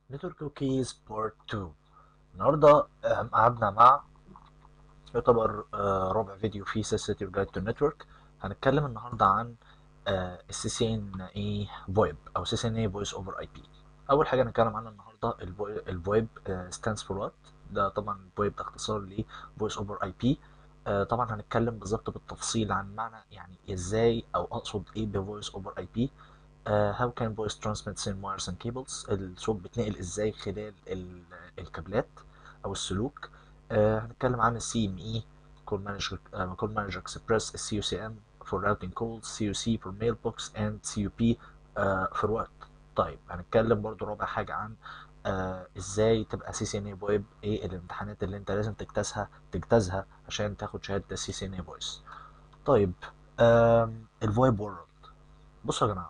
نتورك كوكيز بارت 2 النهارده آه، قعدنا مع يعتبر آه، ربع فيديو في سلسلة جايد تو نتورك هنتكلم النهارده عن السي سي ان اي فويب او سي سي ان اي فويس اوفر اي بي اول حاجه هنتكلم عنها النهارده الفويب ستاندز فور وات ده طبعا الفويب ده اختصار ل فويس اوفر اي بي طبعا هنتكلم بالظبط بالتفصيل عن معنى يعني ازاي او اقصد ايه بفويس اوفر اي بي هاو كان فويس ترانسميتس ان وايرز اند كيبلز الصوت بيتنقل ازاي خلال ال- الكابلات او السلوك آه، هنتكلم عن السي ام اي كول مانجر كول مانجر اكسبريس السي يو سي ام for routing calls سي يو سي for mailbox and سي يو بي for what طيب هنتكلم برضو رابع حاجة عن آه ازاي تبقى سي سي ان اي فويب ايه الامتحانات اللي انت لازم تجتازها تجتازها عشان تاخد شهادة سي سي ان اي فويس طيب آم، الفويب وورلد بصوا يا جماعة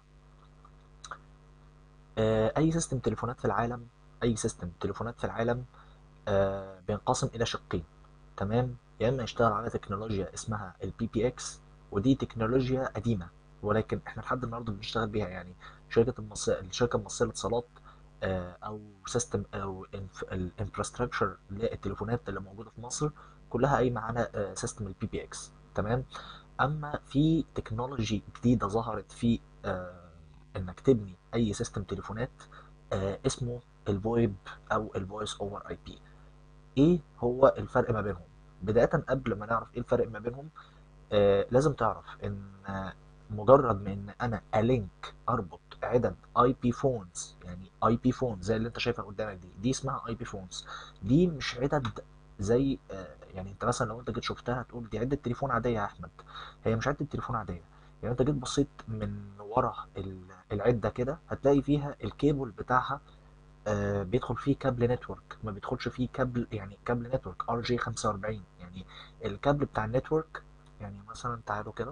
آه، اي سيستم تليفونات في العالم اي سيستم تليفونات في العالم آه، بينقسم الى شقين تمام يا اما يشتغل على تكنولوجيا اسمها البي بي اكس ودي تكنولوجيا قديمه ولكن احنا لحد النهارده بنشتغل بيها يعني شركه المصرية الشركه المصريه للاتصالات آه، او سيستم او الانفراستراكشر للتليفونات اللي موجوده في مصر كلها قايمه على سيستم البي بي اكس تمام اما في تكنولوجي جديده ظهرت في آه، انك تبني اي سيستم تليفونات آه، اسمه الفويب او الفويس اوفر اي بي ايه هو الفرق ما بينهم بدايه قبل ما نعرف ايه الفرق ما بينهم آه لازم تعرف ان آه، مجرد ما ان انا الينك اربط عدد اي بي فونز يعني اي بي فون زي اللي انت شايفها قدامك دي دي اسمها اي بي فونز دي مش عدد زي آه يعني انت مثلا لو انت جيت شفتها تقول دي عده تليفون عاديه يا احمد هي مش عده تليفون عاديه يعني انت جيت بصيت من ورا ال- العده كده هتلاقي فيها الكيبل بتاعها آه، بيدخل فيه كابل نتورك ما بيدخلش فيه كابل يعني كابل نتورك ار جي 45 يعني الكابل بتاع النتورك يعني مثلا تعالوا كده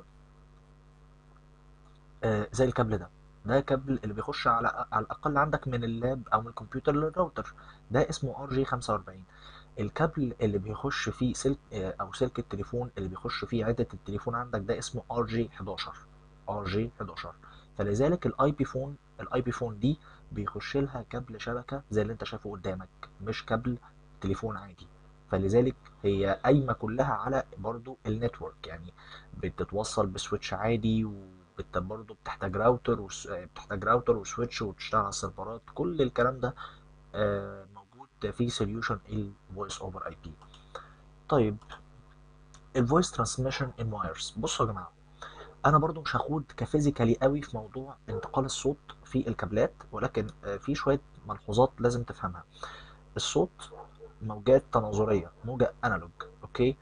آه، زي الكابل ده ده كابل اللي بيخش على على الاقل عندك من اللاب او من الكمبيوتر للراوتر ده اسمه ار جي 45 الكابل اللي بيخش فيه سلك آه، او سلك التليفون اللي بيخش فيه عدة التليفون عندك ده اسمه ار جي 11 ار جي 11 فلذلك الاي بي فون الاي بي فون دي بيخش لها كابل شبكة زي اللي انت شايفه قدامك مش كابل تليفون عادي فلذلك هي قايمة كلها على برضو النتورك يعني بتتوصل بسويتش عادي وبت برضو بتحتاج راوتر وس... بتحتاج راوتر وسويتش وتشتغل على السيرفرات كل الكلام ده آه، موجود في سوليوشن الفويس اوفر اي بي طيب الفويس ترانسميشن ان وايرز بصوا يا جماعه انا برضو مش هخوض كفيزيكالي قوي في موضوع انتقال الصوت في الكابلات ولكن آه، في شويه ملحوظات لازم تفهمها الصوت موجات تناظريه موجه انالوج اوكي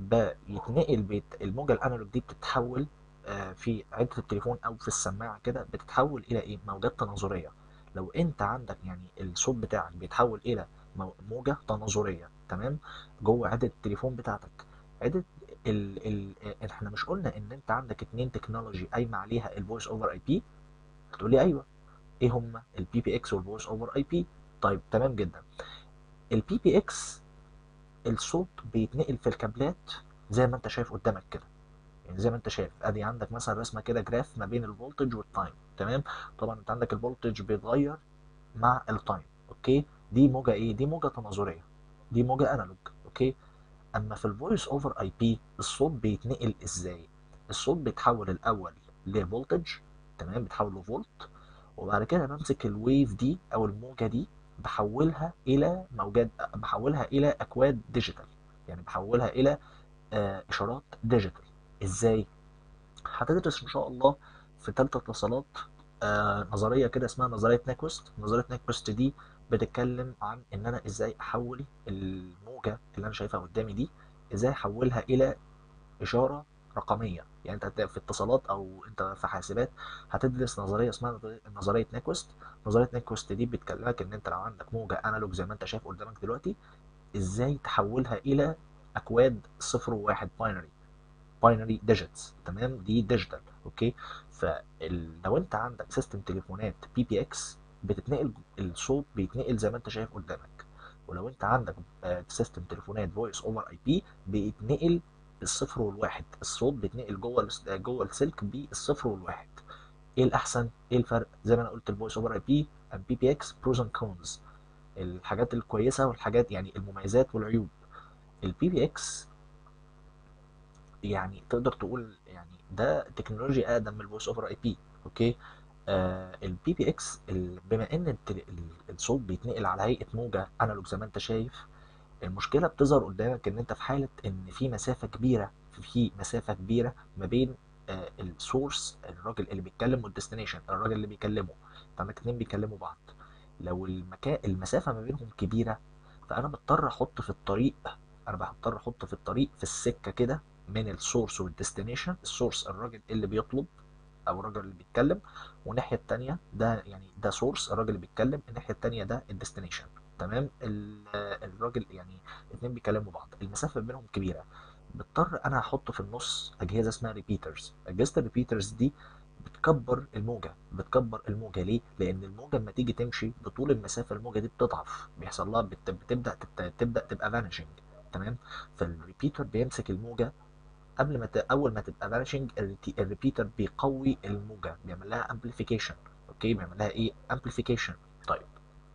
بيتنقل بيت الموجه الانالوج دي بتتحول آه، في عده التليفون او في السماعه كده بتتحول الى ايه موجات تناظريه لو انت عندك يعني الصوت بتاعك بيتحول الى مو- موجه تناظريه تمام جوه عده التليفون بتاعتك عده ال ال احنا مش قلنا ان انت عندك اتنين تكنولوجي قايمه عليها الفويس اوفر اي بي هتقولي ايوه ايه هما البي بي اكس والفويس اوفر اي بي طيب تمام جدا البي بي اكس الصوت بيتنقل في الكابلات زي ما انت شايف قدامك كده يعني زي ما انت شايف ادي عندك مثلا رسمه كده جراف ما بين الفولتج والتايم تمام طبعا انت عندك الفولتج بيتغير مع التايم اوكي دي موجه ايه دي موجه تناظريه دي موجه انالوج اوكي اما في الفويس اوفر اي بي الصوت بيتنقل ازاي الصوت بيتحول الاول لفولتج تمام بيتحول لفولت وبعد كده بمسك الويف دي او الموجه دي بحولها الى موجات بحولها الى اكواد ديجيتال يعني بحولها الى آه، اشارات ديجيتال ازاي هتدرس ان شاء الله في ثالثه اتصالات آه، نظريه كده اسمها نظريه نيكوست نظريه نيكوست دي بتتكلم عن ان انا ازاي احول الموجه اللي انا شايفها قدامي دي ازاي احولها الى اشاره رقميه يعني انت هتلاقي في اتصالات او انت في حاسبات هتدرس نظريه اسمها نظريه نظرية نيكوست نظريه نيكوست دي بتكلمك ان انت لو عندك موجه انالوج زي ما انت شايف قدامك دلوقتي ازاي تحولها الى اكواد صفر وواحد باينري باينري ديجيتس تمام دي ديجيتال اوكي فلو انت عندك سيستم تليفونات بي بي اكس بتتنقل الصوت بيتنقل زي ما انت شايف قدامك ولو انت عندك سيستم تليفونات فويس اوفر اي بي بيتنقل الصفر والواحد الصوت بيتنقل جوه الس- جوه السلك بالصفر والواحد ايه الاحسن ايه الفرق زي ما انا قلت الفويس اوفر اي بي and بي بي اكس بروز اند كونز الحاجات الكويسه والحاجات يعني المميزات والعيوب البي بي اكس يعني تقدر تقول يعني ده تكنولوجيا اقدم من الفويس اوفر اي بي اوكي البي بي اكس بما ان التل- ال- الصوت بيتنقل على هيئه موجه انالوج زي ما انت شايف المشكله بتظهر قدامك ان انت في حاله ان في مسافه كبيره في مسافه كبيره ما بين السورس الراجل اللي بيتكلم والديستنيشن الراجل اللي بيكلمه فعندك اتنين بيكلموا بعض لو المكان المسافه ما بينهم كبيره فانا بضطر احط في الطريق انا بضطر احط في الطريق في السكه كده من السورس والديستنيشن السورس الراجل اللي بيطلب او الراجل اللي بيتكلم والناحيه التانيه ده يعني ده سورس الراجل اللي بيتكلم الناحيه التانيه ده الديستنيشن تمام ال- الراجل يعني اتنين بيكلموا بعض المسافه بينهم كبيره بضطر انا احط في النص اجهزه اسمها ريبيترز اجهزه الريبيترز دي بتكبر الموجه بتكبر الموجه ليه لان الموجه لما تيجي تمشي بطول المسافه الموجه دي بتضعف بيحصل لها بت- بتبدا تبت- تبدا تبقى فانيشنج تمام فالريبيتر بيمسك الموجه قبل ما ت... اول ما تبقى فانيشنج الريبيتر بيقوي الموجه بيعمل لها امبليفيكيشن اوكي بيعمل لها ايه امبليفيكيشن طيب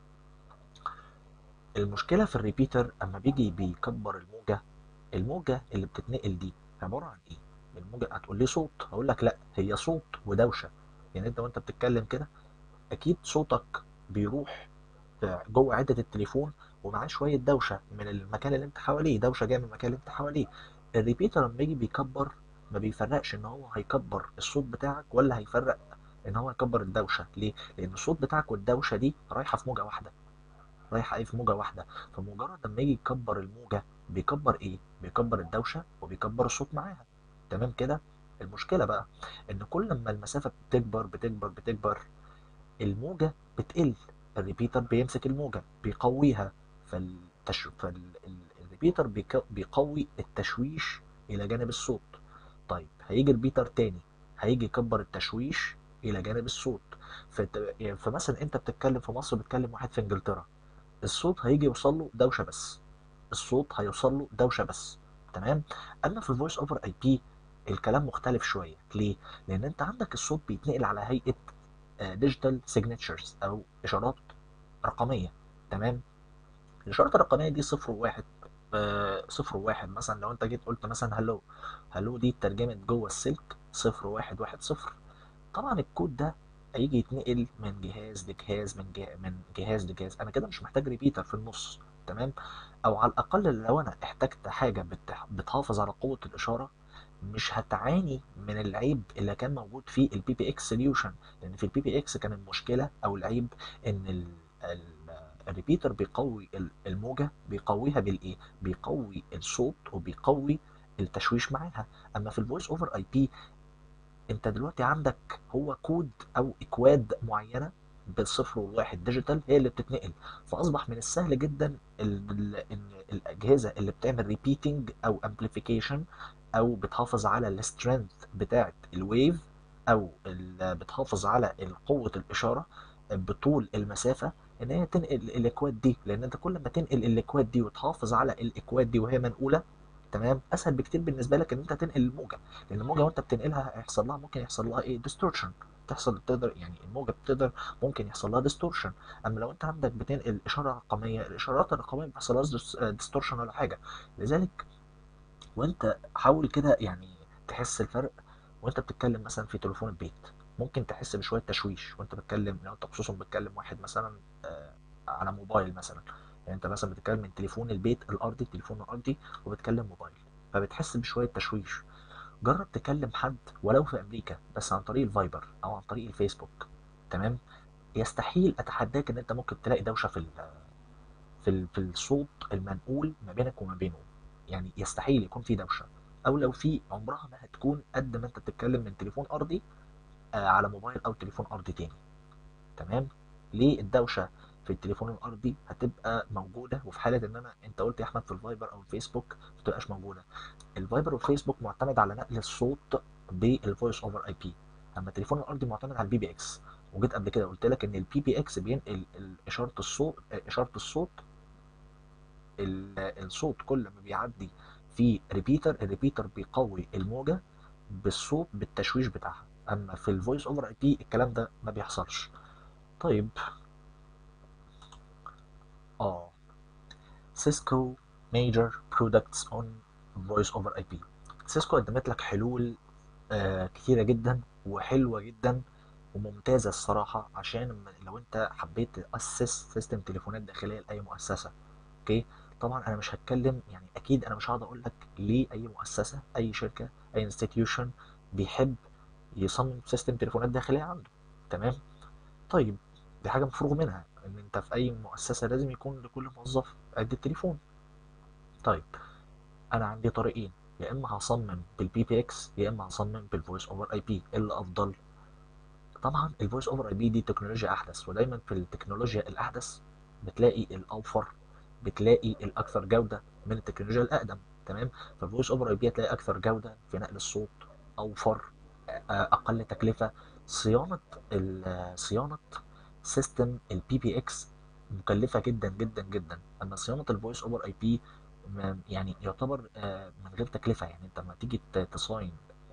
المشكله في الريبيتر اما بيجي بيكبر الموجه الموجه اللي بتتنقل دي عباره عن ايه الموجه هتقول لي صوت هقول لك لا هي صوت ودوشه يعني انت وانت بتتكلم كده اكيد صوتك بيروح جوه عدة التليفون ومعاه شوية دوشة من المكان اللي انت حواليه دوشة جاية من المكان اللي انت حواليه الريبيتر لما يجي بيكبر ما بيفرقش ان هو هيكبر الصوت بتاعك ولا هيفرق ان هو يكبر الدوشة ليه؟ لان الصوت بتاعك والدوشة دي رايحة في موجة واحدة رايحة ايه في موجة واحدة فمجرد لما يجي يكبر الموجة بيكبر ايه؟ بيكبر الدوشة وبيكبر الصوت معاها تمام كده؟ المشكلة بقى ان كل ما المسافة بتكبر بتكبر بتكبر الموجة بتقل الريبيتر بيمسك الموجة بيقويها فالتش... فالريبيتر بيك... بيقوي التشويش إلى جانب الصوت طيب هيجي الريبيتر تاني هيجي يكبر التشويش إلى جانب الصوت فت... يعني فمثلا أنت بتتكلم في مصر بتكلم واحد في إنجلترا الصوت هيجي يوصل له دوشة بس الصوت هيوصل له دوشة بس تمام أما في الفويس أوفر أي بي الكلام مختلف شوية ليه؟ لأن أنت عندك الصوت بيتنقل على هيئة ديجيتال سيجنتشرز او اشارات رقميه تمام الاشارات الرقميه دي صفر وواحد آه، صفر وواحد مثلا لو انت جيت قلت مثلا هلو هلو دي اترجمت جوه السلك صفر واحد واحد صفر طبعا الكود ده هيجي يتنقل من جهاز لجهاز من جهاز من جهاز لجهاز انا كده مش محتاج ريبيتر في النص تمام او على الاقل لو انا احتجت حاجه بتح- بتحافظ على قوه الاشاره مش هتعاني من العيب اللي كان موجود في البي بي اكس سوليوشن لان في البي بي اكس كان المشكله او العيب ان ال ال الريبيتر بيقوي ال- الموجه بيقويها بالايه بيقوي الصوت وبيقوي التشويش معاها اما في الفويس اوفر اي بي انت دلوقتي عندك هو كود او اكواد معينه بالصفر والواحد ديجيتال هي اللي بتتنقل فاصبح من السهل جدا ال- ال- ان الاجهزه اللي بتعمل ريبيتنج او امبليفيكيشن او بتحافظ على السترينث بتاعه الويف او ال- بتحافظ على قوه الاشاره بطول المسافه ان هي تنقل الاكواد دي لان انت كل ما تنقل الاكواد دي وتحافظ على الاكواد دي وهي منقوله تمام اسهل بكتير بالنسبه لك ان انت تنقل الموجه لان الموجه وانت بتنقلها هيحصل لها ممكن يحصل لها ايه ديستورشن تحصل تقدر يعني الموجه بتقدر ممكن يحصل لها ديستورشن اما لو انت عندك بتنقل اشاره رقميه الاشارات الرقميه ما بيحصلهاش ديستورشن ولا حاجه لذلك وانت حاول كده يعني تحس الفرق وانت بتتكلم مثلا في تليفون البيت ممكن تحس بشويه تشويش وانت بتتكلم لو انت خصوصا بتكلم واحد مثلا آه، على موبايل مثلا يعني انت مثلا بتتكلم من تليفون البيت الارضي التليفون الارضي وبتكلم موبايل فبتحس بشويه تشويش جرب تكلم حد ولو في امريكا بس عن طريق الفايبر او عن طريق الفيسبوك تمام يستحيل اتحداك ان انت ممكن تلاقي دوشه في ال في ال في الصوت المنقول ما بينك وما بينه يعني يستحيل يكون في دوشه او لو في عمرها ما هتكون قد ما انت بتتكلم من تليفون ارضي آه، على موبايل او تليفون ارضي تاني تمام ليه الدوشه في التليفون الارضي هتبقى موجوده وفي حاله ان انا انت قلت يا احمد في الفايبر او الفيسبوك ما تبقاش موجوده الفايبر والفيسبوك معتمد على نقل الصوت بالفويس اوفر اي بي اما التليفون الارضي معتمد على البي بي اكس وجيت قبل كده قلت لك ان البي بي اكس بينقل ال- اشاره الصوت اشاره الصوت ال- الصوت كل ما بيعدي في ريبيتر الريبيتر بيقوي الموجه بالصوت بالتشويش بتاعها اما في الفويس اوفر اي بي الكلام ده ما بيحصلش طيب سيسكو major products on voice over IP سيسكو قدمت لك حلول آه كتيرة جدا وحلوة جدا وممتازة الصراحة عشان لو انت حبيت تأسس سيستم تليفونات داخلية لأي مؤسسة اوكي طبعا انا مش هتكلم يعني اكيد انا مش هقعد اقول لك ليه اي مؤسسة اي شركة اي انستتيوشن بيحب يصمم سيستم تليفونات داخلية عنده تمام طيب دي حاجة مفروغ منها ان انت في اي مؤسسة لازم يكون لكل موظف عدة تليفون طيب انا عندي طريقين يا اما هصمم بالبي بي اكس يا اما هصمم بالفويس اوفر اي بي اللي افضل طبعا الفويس اوفر اي بي دي تكنولوجيا احدث ودايما في التكنولوجيا الاحدث بتلاقي الاوفر بتلاقي الاكثر جوده من التكنولوجيا الاقدم تمام فالفويس اوفر اي بي هتلاقي اكثر جوده في نقل الصوت اوفر اقل تكلفه صيانه صيانه سيستم البي بي اكس مكلفه جدا جدا جدا اما صيانه الفويس اوفر اي بي يعني يعتبر من غير تكلفه يعني انت لما تيجي تصاين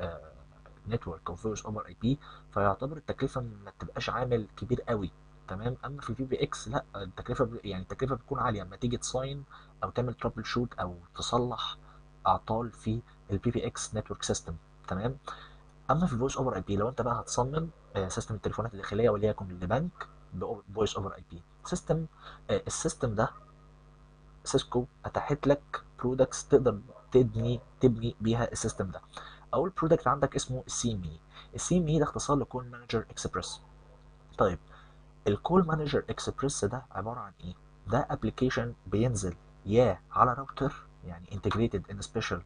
نتورك او فويس اوفر اي بي فيعتبر التكلفه ما تبقاش عامل كبير قوي تمام اما في البي بي اكس لا التكلفه يعني التكلفه بتكون عاليه لما تيجي تصاين او تعمل ترابل شوت او تصلح اعطال في البي بي اكس نتورك سيستم تمام اما في الفويس اوفر اي بي لو انت بقى هتصمم سيستم التليفونات الداخليه وليكن لبنك بفويس اوفر اي بي سيستم السيستم ده سيسكو اتاحت لك برودكتس تقدر تبني تبني بيها السيستم ده اول برودكت عندك اسمه السي ام اي السي ام اي ده اختصار لكول مانجر اكسبريس طيب الكول مانجر اكسبريس ده عباره عن ايه ده ابلكيشن بينزل يا على راوتر يعني انتجريتد ان سبيشال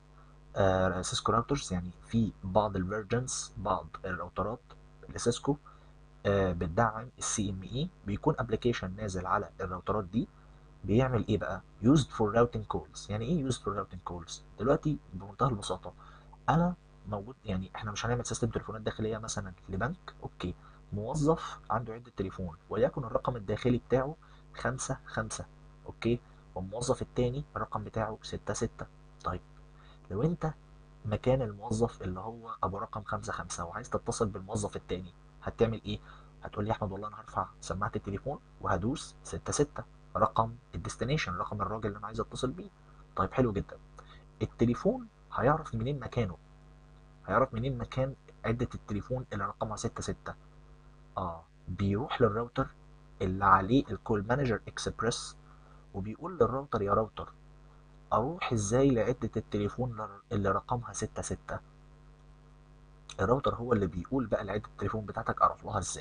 سيسكو راوترز يعني في بعض الفيرجنز بعض الراوترات لسيسكو آه بتدعم السي ام اي بيكون ابلكيشن نازل على الراوترات دي بيعمل ايه بقى used for routing calls يعني ايه used for routing calls دلوقتي بمنتهى البساطه انا موجود يعني احنا مش هنعمل سيستم تليفونات داخليه مثلا لبنك اوكي موظف عنده عده تليفون وليكن الرقم الداخلي بتاعه خمسة خمسة اوكي والموظف التاني الرقم بتاعه ستة ستة طيب لو انت مكان الموظف اللي هو ابو رقم خمسة خمسة وعايز تتصل بالموظف التاني هتعمل ايه هتقول لي يا احمد والله انا هرفع سماعه التليفون وهدوس ستة ستة رقم الديستنيشن رقم الراجل اللي انا عايز اتصل بيه طيب حلو جدا التليفون هيعرف منين مكانه هيعرف منين مكان عدة التليفون اللي رقمها ستة ستة اه بيروح للراوتر اللي عليه الكول مانجر اكسبريس وبيقول للراوتر يا راوتر اروح ازاي لعدة التليفون اللي رقمها ستة ستة الراوتر هو اللي بيقول بقى لعدة التليفون بتاعتك اروح لها ازاي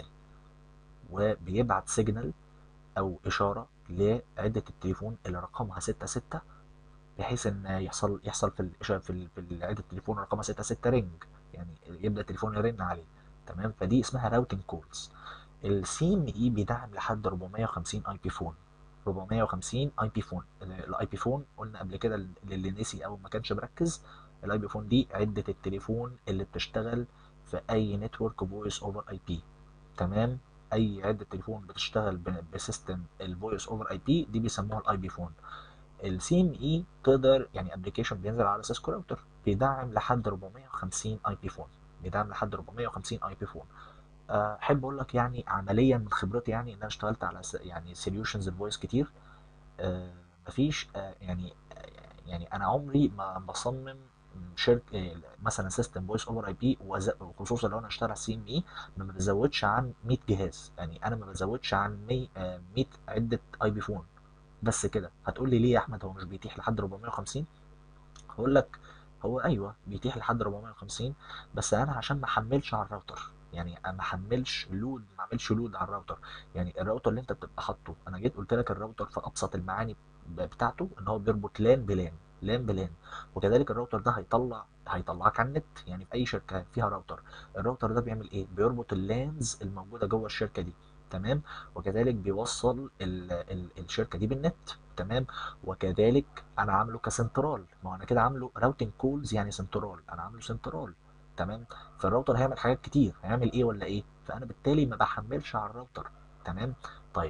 وبيبعت سيجنال او اشاره لعده التليفون اللي رقمها 66 بحيث ان يحصل يحصل في الاشاره في في عده التليفون رقمها 66 رينج يعني يبدا التليفون يرن عليه تمام فدي اسمها راوتنج كولز السي ام اي بيدعم لحد 450 اي بي فون 450 اي بي فون الاي بي فون قلنا قبل كده للي نسي او ما كانش مركز الاي بي فون دي عده التليفون اللي بتشتغل في اي نتورك فويس اوفر اي بي تمام اي عده تليفون بتشتغل بسيستم الفويس اوفر اي بي دي بيسموها الاي بي فون السي ام اي تقدر يعني ابلكيشن بينزل على سيسكو راوتر بيدعم لحد 450 اي بي فون بيدعم لحد 450 اي بي فون احب اقول لك يعني عمليا من خبرتي يعني ان انا اشتغلت على يعني سوليوشنز الفويس كتير أه مفيش أه يعني يعني انا عمري ما بصمم شركه مثلا سيستم فويس اوفر اي بي وخصوصا لو انا اشتغل على السي ام اي ما بزودش عن 100 جهاز يعني انا ما بزودش عن 100 100 عده اي بي فون بس كده هتقول لي ليه يا احمد هو مش بيتيح لحد 450 هقول لك هو ايوه بيتيح لحد 450 بس انا عشان ما احملش على الراوتر يعني ما احملش لود ما اعملش لود على الراوتر يعني الراوتر اللي انت بتبقى حاطه انا جيت قلت لك الراوتر في ابسط المعاني بتاعته ان هو بيربط لان بلان لان بلان وكذلك الراوتر ده هيطلع هيطلعك على النت يعني في اي شركه فيها راوتر الراوتر ده بيعمل ايه بيربط اللانز الموجوده جوه الشركه دي تمام وكذلك بيوصل ال ال الشركه دي بالنت تمام وكذلك انا عامله كسنترال ما هو انا كده عامله راوتنج كولز يعني سنترال انا عامله سنترال تمام فالراوتر هيعمل حاجات كتير هيعمل ايه ولا ايه فانا بالتالي ما بحملش على الراوتر تمام طيب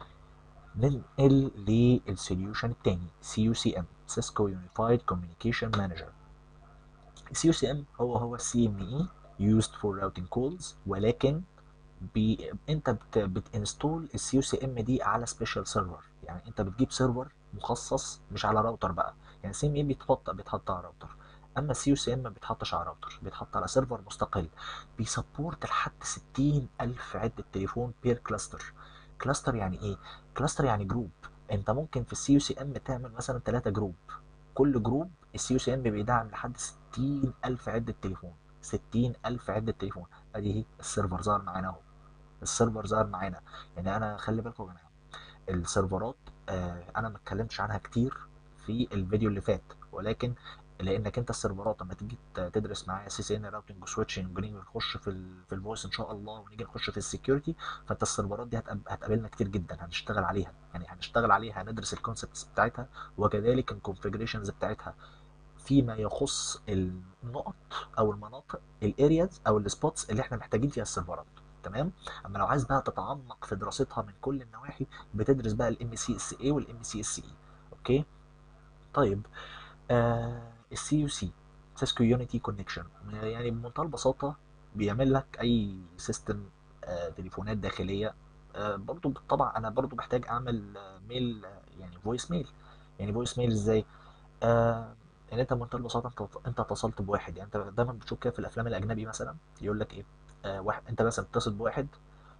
ننقل للسوليوشن التاني سي يو سي ام سيسكو يونيفايد كوميونيكيشن مانجر السي يو سي ام هو هو السي ام اي used for routing calls ولكن بي... انت بت... بتنستول السي يو سي ام دي على سبيشال سيرفر يعني انت بتجيب سيرفر مخصص مش على راوتر بقى يعني سي ام اي بيتحط بيتحط على راوتر اما السي يو سي ام ما بيتحطش على راوتر بيتحط على سيرفر مستقل بيسبورت لحد 60 الف عده تليفون بير كلاستر كلاستر يعني ايه كلاستر يعني جروب انت ممكن في السي يو سي ام تعمل مثلا 3 جروب كل جروب السي يو سي ام بيدعم لحد 60 الف عده تليفون 60 الف عده تليفون ادي اهي السيرفر ظهر معانا اهو السيرفر ظهر معانا يعني انا خلي بالكم يا جماعه السيرفرات آه انا ما اتكلمتش عنها كتير في الفيديو اللي فات ولكن لانك انت السيرفرات لما تيجي تدرس معايا سي سي ان راوتنج وسويتشنج ونيجي نخش في ال في الفويس ان شاء الله ونيجي نخش في السكيورتي فانت السيرفرات دي هتقابلنا كتير جدا هنشتغل عليها يعني هنشتغل عليها هندرس الكونسبتس بتاعتها وكذلك الكونفجريشنز بتاعتها فيما يخص النقط او المناطق الارياز او السبوتس اللي احنا محتاجين فيها السيرفرات تمام اما لو عايز بقى تتعمق في دراستها من كل النواحي بتدرس بقى الام سي اس اي والام سي اس اي اوكي طيب آه السي يو سي سيسكو يونيتي كونكشن يعني بمنتهى البساطه بيعمل لك اي سيستم آه تليفونات داخليه آه برضو طبعا انا برضو محتاج اعمل آه ميل يعني فويس ميل يعني فويس ميل ازاي آه يعني انت بمنتهى البساطه انت انت اتصلت بواحد يعني انت دايما بتشوف كده في الافلام الاجنبي مثلا يقول لك ايه آه واحد انت مثلا بتتصل بواحد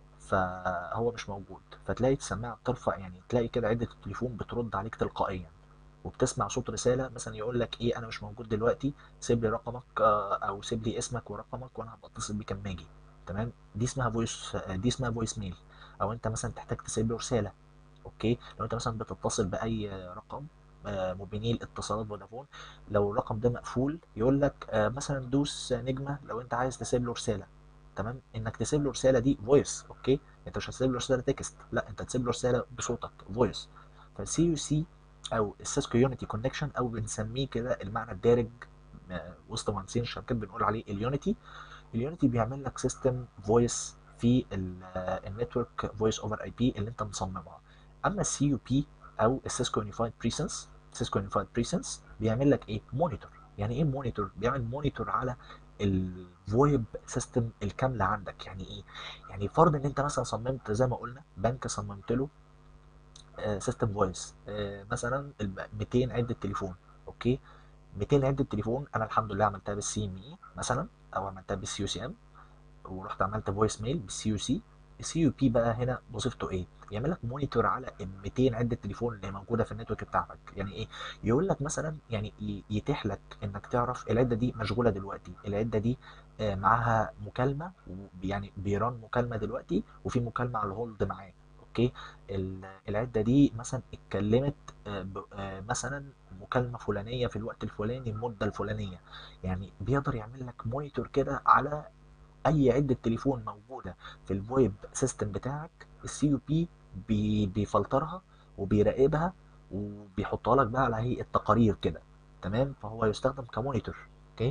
فهو مش موجود فتلاقي السماعه بترفع يعني تلاقي كده عده التليفون بترد عليك تلقائيا وبتسمع صوت رساله مثلا يقول لك ايه انا مش موجود دلوقتي سيب لي رقمك او سيب لي اسمك ورقمك وانا هبقى اتصل بيك اما اجي تمام دي اسمها فويس دي اسمها فويس ميل او انت مثلا تحتاج تسيب له رساله اوكي لو انت مثلا بتتصل باي رقم مبيني اتصالات فودافون لو الرقم ده مقفول يقول لك مثلا دوس نجمه لو انت عايز تسيب له رساله تمام انك تسيب له رساله دي فويس اوكي انت مش هتسيب له رساله تكست لا انت تسيب له رساله بصوتك فويس فالسي يو سي او السيسكو يونيتي كونكشن او بنسميه كده المعنى الدارج وسط مهندسين الشبكات بنقول عليه اليونيتي اليونيتي بيعمل لك سيستم فويس في النتورك فويس اوفر اي بي اللي انت مصممها اما السي يو بي او السيسكو يونيفايد بريسنس سيسكو يونيفايد بريسنس بيعمل لك ايه مونيتور يعني ايه مونيتور بيعمل مونيتور على الفويب سيستم الكامله عندك يعني ايه يعني فرض ان انت مثلا صممت زي ما قلنا بنك صممت له سيستم فويس مثلا 200 عده تليفون اوكي 200 عده تليفون انا الحمد لله عملتها بالسي ام اي مثلا او عملتها بالسي يو سي ام ورحت عملت فويس ميل بالسي يو سي السي يو بي بقى هنا وظيفته ايه؟ يعمل لك مونيتور على ال 200 عده تليفون اللي موجوده في النتورك بتاعتك يعني ايه؟ يقول لك مثلا يعني يتيح لك انك تعرف العده دي مشغوله دلوقتي العده دي معاها مكالمه يعني بيران مكالمه دلوقتي وفي مكالمه على الهولد معاه اوكي العده دي مثلا اتكلمت مثلا مكالمه فلانيه في الوقت الفلاني المده الفلانيه يعني بيقدر يعمل لك مونيتور كده على اي عده تليفون موجوده في الويب سيستم بتاعك السي يو بي بيفلترها وبيراقبها وبيحطها لك بقى على هيئه تقارير كده تمام فهو يستخدم كمونيتور اوكي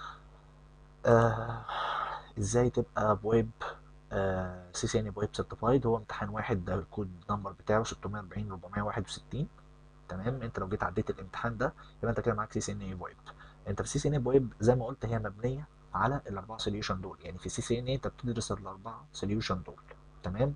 آه ازاي تبقى بويب سي سي ان ويب سيرتيفايد هو امتحان واحد ده الكود نمبر بتاعه 640 461 تمام انت لو جيت عديت الامتحان ده يبقى انت كده معاك سي سي ان ويب انت في سي سي ان ويب زي ما قلت هي مبنيه على الاربعه سوليوشن دول يعني في سي سي ان انت بتدرس الاربعه سوليوشن دول تمام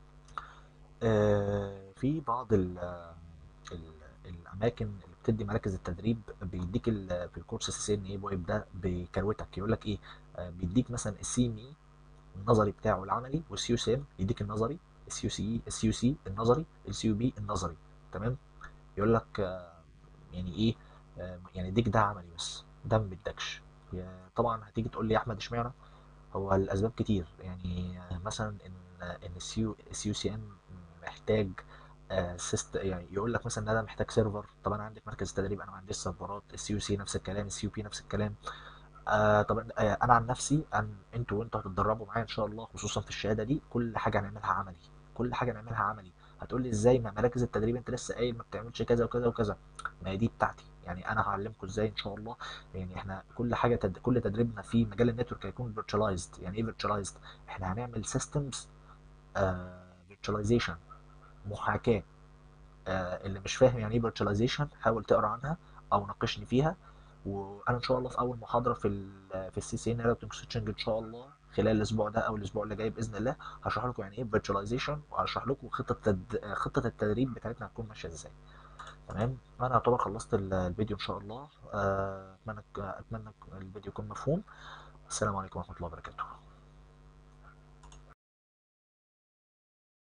آه في بعض ال ال الاماكن اللي بتدي مراكز التدريب بيديك في الكورس سي سي ان اي ويب ده بيكروتك يقول لك ايه آه بيديك مثلا السي ام اي النظري بتاعه العملي والسي يو سي ام يديك النظري السي يو سي السي يو سي النظري السي يو بي النظري تمام يقول لك آه يعني ايه آه يعني يديك ده عملي بس ده ما بيدكش طبعا هتيجي تقول لي يا احمد اشمعنى هو الاسباب كتير يعني مثلا ان ان السي يو سي ام محتاج سيست يعني يقول لك مثلا ان انا محتاج سيرفر طب انا عندي مركز تدريب انا ما عنديش سيرفرات السي يو سي نفس الكلام السي يو بي نفس الكلام آه طب آه انا عن نفسي أن انتوا وانتوا هتتدربوا معايا ان شاء الله خصوصا في الشهاده دي كل حاجه هنعملها عملي كل حاجه نعملها عملي هتقول لي ازاي ما مراكز التدريب انت لسه قايل ما بتعملش كذا وكذا وكذا ما هي دي بتاعتي يعني انا هعلمكم ازاي ان شاء الله يعني احنا كل حاجه تد... كل تدريبنا في مجال النتورك هيكون فيرتشواليزد يعني ايه فيرتشواليزد احنا هنعمل سيستمز فيرتشواليزيشن محاكاه آه اللي مش فاهم يعني ايه فيرتشواليزيشن حاول تقرا عنها او ناقشني فيها وانا ان شاء الله في اول محاضره في ال في السي سي ان راوتنج سويتشنج ان شاء الله خلال الاسبوع ده او الاسبوع اللي جاي باذن الله هشرح لكم يعني ايه فيرتشواليزيشن وهشرح لكم خطه تد... خطه التدريب بتاعتنا هتكون ماشيه ازاي تمام انا اعتبر خلصت ال- الفيديو ان شاء الله آه، اتمنى اتمنى الفيديو يكون مفهوم السلام عليكم ورحمة الله وبركاته